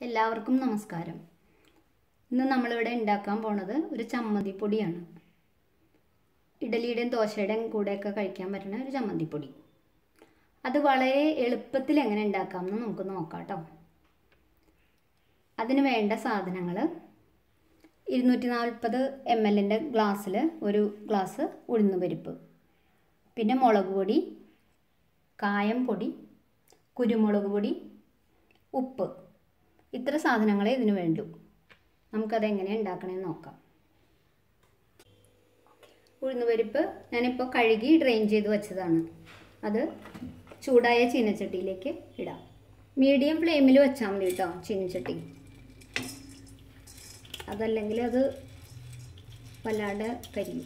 എല്ലാവർക്കും നമസ്കാരം ഇന്ന് നമ്മളിവിടെ ഉണ്ടാക്കാൻ പോണത് ഒരു ചമ്മന്തിപ്പൊടിയാണ് ഇഡലിയുടെയും ദോശയുടെയും കൂടെയൊക്കെ കഴിക്കാൻ പറ്റുന്ന ഒരു ചമ്മന്തിപ്പൊടി അത് വളരെ എളുപ്പത്തിൽ എങ്ങനെ ഉണ്ടാക്കാമെന്ന് നമുക്ക് നോക്കാം കേട്ടോ അതിന് വേണ്ട സാധനങ്ങൾ ഇരുന്നൂറ്റി നാൽപ്പത് എം എല്ലിൻ്റെ ഗ്ലാസ്സിൽ ഒരു ഗ്ലാസ് ഉഴുന്നുപരിപ്പ് പിന്നെ മുളക് പൊടി കായം പൊടി കുരുമുളക് പൊടി ഉപ്പ് ഇത്ര സാധനങ്ങളെ ഇതിന് വേണ്ടൂ നമുക്കത് എങ്ങനെ ഉണ്ടാക്കണമെന്ന് നോക്കാം ഉഴുന്നുപരിപ്പ് ഞാനിപ്പോൾ കഴുകി ഡ്രെയിൻ ചെയ്ത് വെച്ചതാണ് അത് ചൂടായ ചീനച്ചട്ടിയിലേക്ക് ഇടാം മീഡിയം ഫ്ലെയിമിൽ വെച്ചാൽ മതി കേട്ടോ ചീനച്ചട്ടി അതല്ലെങ്കിൽ അത് വല്ലാണ്ട് കരിയും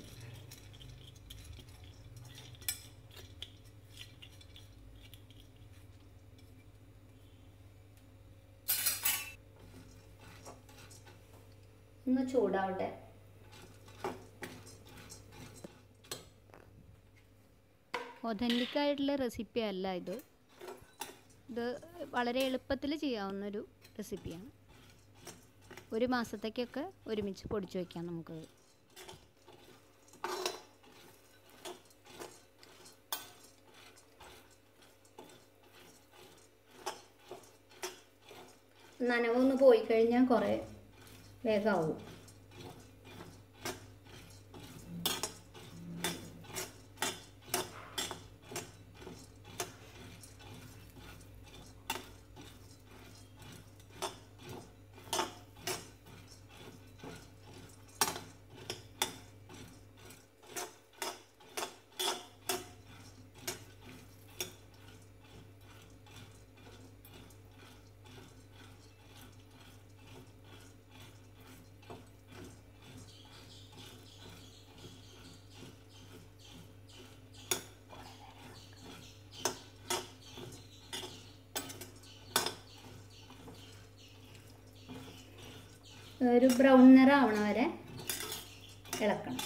ഒന്ന് ചൂടാവട്ടെ ഒതൻറ്റിക് ആയിട്ടുള്ള റെസിപ്പി അല്ല ഇത് ഇത് വളരെ എളുപ്പത്തിൽ ചെയ്യാവുന്നൊരു റെസിപ്പിയാണ് ഒരു മാസത്തേക്കൊക്കെ ഒരുമിച്ച് പൊടിച്ചു വയ്ക്കാം നമുക്ക് നനവൊന്ന് പോയി കഴിഞ്ഞാൽ കുറേ വേഗമാവും ഒരു ബ്രൗൺ നിറം ആവണ വരെ ഇളക്കണം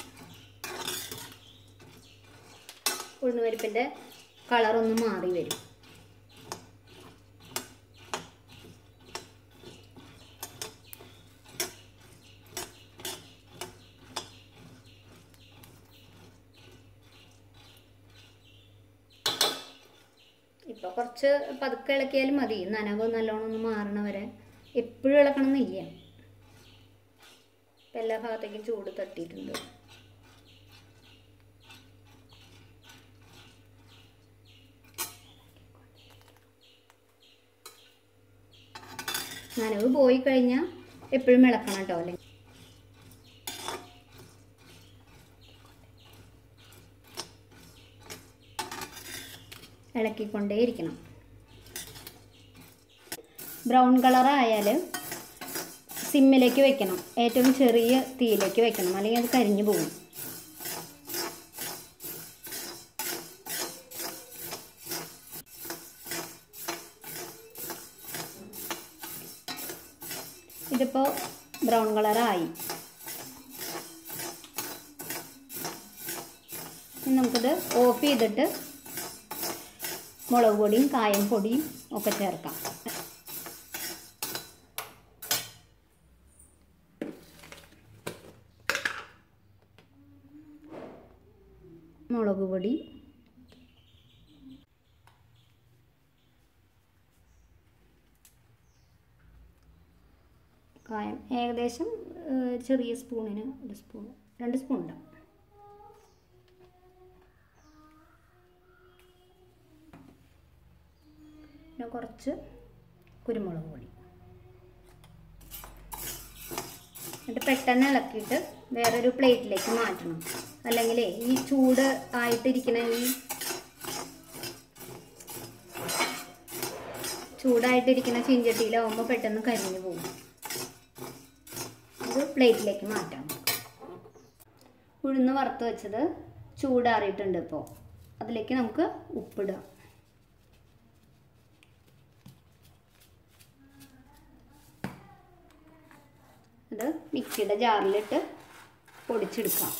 ഉഴുന്നുപരിപ്പിൻ്റെ കളറൊന്ന് മാറി വരും ഇപ്പോൾ കുറച്ച് പതുക്കെ ഇളക്കിയാലും മതി നനവ് നല്ലോണം ഒന്ന് മാറണ വരെ എപ്പോഴും ഇളക്കണം എന്നില്ല ഇപ്പം എല്ലാ ഭാഗത്തേക്കും ചൂട് തട്ടിയിട്ടുണ്ട് നനവ് പോയി കഴിഞ്ഞാൽ എപ്പോഴും ഇളക്കണം കേട്ടോ അല്ലെങ്കിൽ ഇളക്കിക്കൊണ്ടേയിരിക്കണം ബ്രൗൺ കളർ ആയാൽ സിമ്മിലേക്ക് വെക്കണം ഏറ്റവും ചെറിയ തീയിലേക്ക് വെക്കണം അല്ലെങ്കിൽ അത് കരിഞ്ഞു പോകും ഇതിപ്പോൾ ബ്രൗൺ കളറായി നമുക്കിത് ഓഫ് ചെയ്തിട്ട് മുളക് പൊടിയും കായം പൊടിയും ഒക്കെ ചേർക്കാം മുളക് പൊടി കായം ഏകദേശം ചെറിയ സ്പൂണിന് ഒരു സ്പൂൺ രണ്ട് സ്പൂൺ ഉണ്ടാവും പിന്നെ കുറച്ച് കുരുമുളക് പൊടി എന്നിട്ട് പെട്ടെന്ന് ഇളക്കിയിട്ട് വേറൊരു പ്ലേറ്റിലേക്ക് മാറ്റണം അല്ലെങ്കിൽ ഈ ചൂട് ആയിട്ടിരിക്കുന്ന ഈ ചൂടായിട്ടിരിക്കുന്ന ചീഞ്ചട്ടിയിലാവുമ്പോൾ പെട്ടെന്ന് കരിഞ്ഞു പോകും ഇത് പ്ലേറ്റിലേക്ക് മാറ്റാം ഉഴുന്ന് വറുത്ത് വെച്ചത് ചൂടാറിയിട്ടുണ്ട് ഇപ്പോൾ അതിലേക്ക് നമുക്ക് ഉപ്പിടാം ഇത് മിക്സിയുടെ ജാറിലിട്ട് പൊടിച്ചെടുക്കാം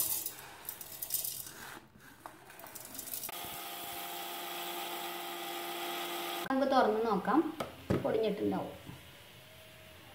നമുക്ക് തുറന്ന് നോക്കാം പൊടിഞ്ഞിട്ടുണ്ടാവും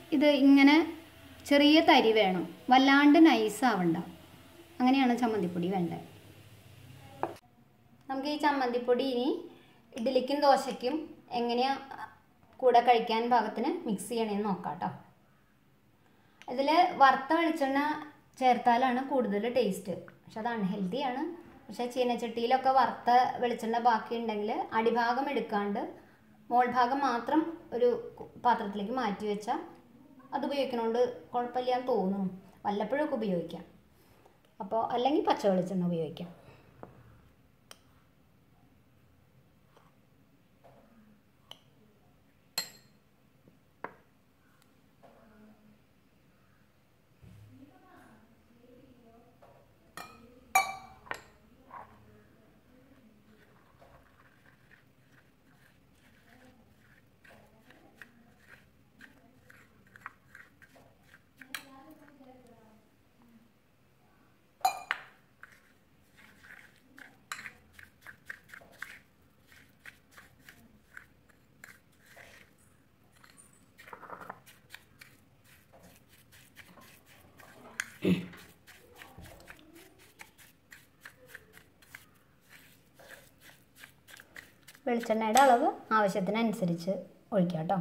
ഇത് ഇങ്ങനെ ചെറിയ തരി വേണം വല്ലാണ്ട് നൈസ് ആവണ്ട അങ്ങനെയാണ് ചമ്മന്തിപ്പൊടി വേണ്ടത് നമുക്ക് ഈ ചമ്മന്തിപ്പൊടി ഇനി ഇഡ്ഡലിക്കും ദോശയ്ക്കും എങ്ങനെയാ കൂടെ കഴിക്കാൻ പാകത്തിന് മിക്സ് ചെയ്യണമെന്ന് നോക്കാം കേട്ടോ ഇതിൽ വറുത്ത വെളിച്ചെണ്ണ ചേർത്താലാണ് കൂടുതൽ ടേസ്റ്റ് പക്ഷെ അത് അൺഹെൽത്തിയാണ് പക്ഷെ ചീനച്ചട്ടിയിലൊക്കെ വറുത്ത വെളിച്ചെണ്ണ ബാക്കി ഉണ്ടെങ്കിൽ അടിഭാഗം എടുക്കാണ്ട് മോൾ ഭാഗം മാത്രം ഒരു പാത്രത്തിലേക്ക് മാറ്റി വെച്ചാൽ അത് ഉപയോഗിക്കണോണ്ട് കുഴപ്പമില്ലാന്ന് തോന്നുന്നു വല്ലപ്പോഴൊക്കെ ഉപയോഗിക്കാം അപ്പോൾ അല്ലെങ്കിൽ പച്ച വെളിച്ചെണ്ണ ഉപയോഗിക്കാം വെളിച്ചെണ്ണയുടെ അളവ് ആവശ്യത്തിനനുസരിച്ച് ഒഴിക്കാം കേട്ടോ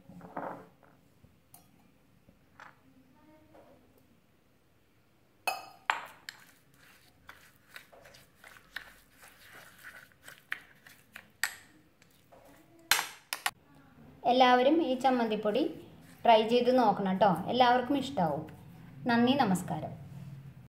എല്ലാവരും ഈ ചമ്മന്തിപ്പൊടി ട്രൈ ചെയ്ത് നോക്കണം കേട്ടോ എല്ലാവർക്കും ഇഷ്ടമാവും നന്ദി നമസ്കാരം